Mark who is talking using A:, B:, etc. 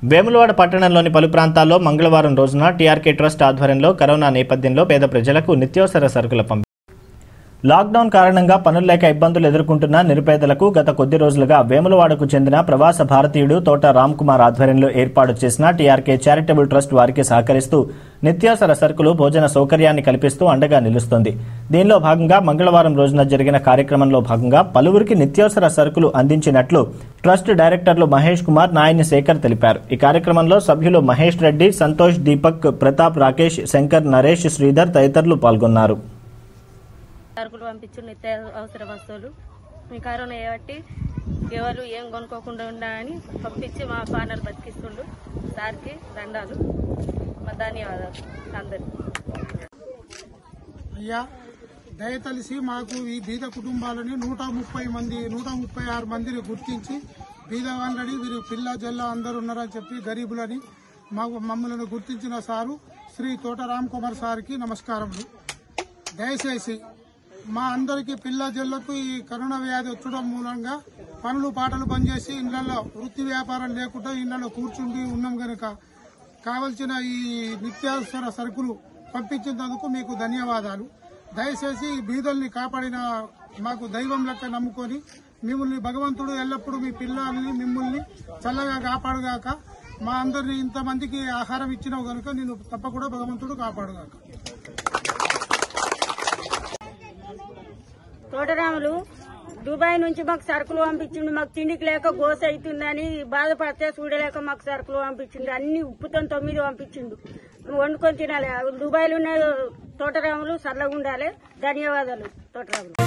A: వేములవాడ పట్టణంలోని పలు ప్రాంతాల్లో మంగళవారం రోజున టీఆర్కే ట్రస్ట్ ఆధ్వర్యంలో కరోనా నేపథ్యంలో పేద ప్రజలకు నిత్యావసర సరుకుల పంపిణీ లాక్డౌన్ కారణంగా పనులు లేక ఇబ్బందులు ఎదుర్కొంటున్న నిరుపేదలకు గత కొద్ది రోజులుగా వేములవాడకు చెందిన ప్రవాస భారతీయుడు తోట రామ్ కుమార్ ఆధ్వర్యంలో ఏర్పాటు చేసిన టీఆర్కే చారిటబుల్ ట్రస్ట్ వారికి సహకరిస్తూ నిత్యావసర సరుకులు భోజన సౌకర్యాన్ని కల్పిస్తూ అండగా నిలుస్తోంది దీనిలో భాగంగా మంగళవారం రోజున జరిగిన కార్యక్రమంలో భాగంగా పలువురికి నిత్యావసర సరుకులు అందించినట్లు ట్రస్ట్ డైరెక్టర్లు మహేష్ కుమార్ నాయని శేఖర్ తెలిపారు ఈ కార్యక్రమంలో సభ్యులు మహేష్ రెడ్డి సంతోష్ దీపక్ ప్రతాప్ రాకేష్ శంకర్ నరేష్ శ్రీధర్ తదితరులు పాల్గొన్నారు
B: సరుకులు పంపించు నిత్య అవసర వస్తువులు మీ కరోనా చేయబట్టి ఎవరు ఏం కొనుక్కోకుండా ఉండాలని పంపించి మా పానర్ బతికిస్తుండు సార్కి దండాలు మా ధన్యవాదాలు అందరికీ
C: అయ్యా దయతలిసి మాకు ఈ బీద కుటుంబాలని నూట ముప్పై మంది నూట ముప్పై ఆరు మందిని గుర్తించి బీద వాళ్ళని వీరు పిల్ల జల్ల అందరు ఉన్నారని చెప్పి గరీబులని మాకు మమ్మల్ని గుర్తించిన సారు శ్రీ తోట రామ్ కుమార్ సార్కి నమస్కారములు దయచేసి మా అందరికీ పిల్ల జల్లకు ఈ కరోనా వ్యాధి వచ్చడం మూలంగా పనులు పాటలు బంద్ చేసి ఇళ్లలో వృత్తి వ్యాపారం లేకుండా ఇళ్లలో కూర్చుండి ఉన్నాం గనుక కావలసిన ఈ నిత్యావసర సరుకులు పంపించినందుకు మీకు ధన్యవాదాలు దయచేసి ఈ బీదల్ని కాపాడిన మాకు దైవం లెక్క నమ్ముకొని మిమ్మల్ని భగవంతుడు ఎల్లప్పుడూ మీ పిల్లల్ని మిమ్మల్ని చల్లగా కాపాడుగాక మా అందరిని ఇంతమందికి ఆహారం ఇచ్చినావు గనుక నేను తప్పకుండా భగవంతుడు కాపాడుగాక
D: తోటరాములు దుబాయ్ నుంచి మాకు సరుకులు పంపించిండు మాకు తిండికి లేక గోస అవుతుందని బాధపడితే చూడలేక మాకు సరుకులు పంపించిండు అన్ని ఉప్పుతో తొమ్మిది పంపించిండు వండుకొని తినాలి దుబాయ్లో ఉన్న తోటరాములు చల్లగా ఉండాలి ధన్యవాదాలు తోటరాములు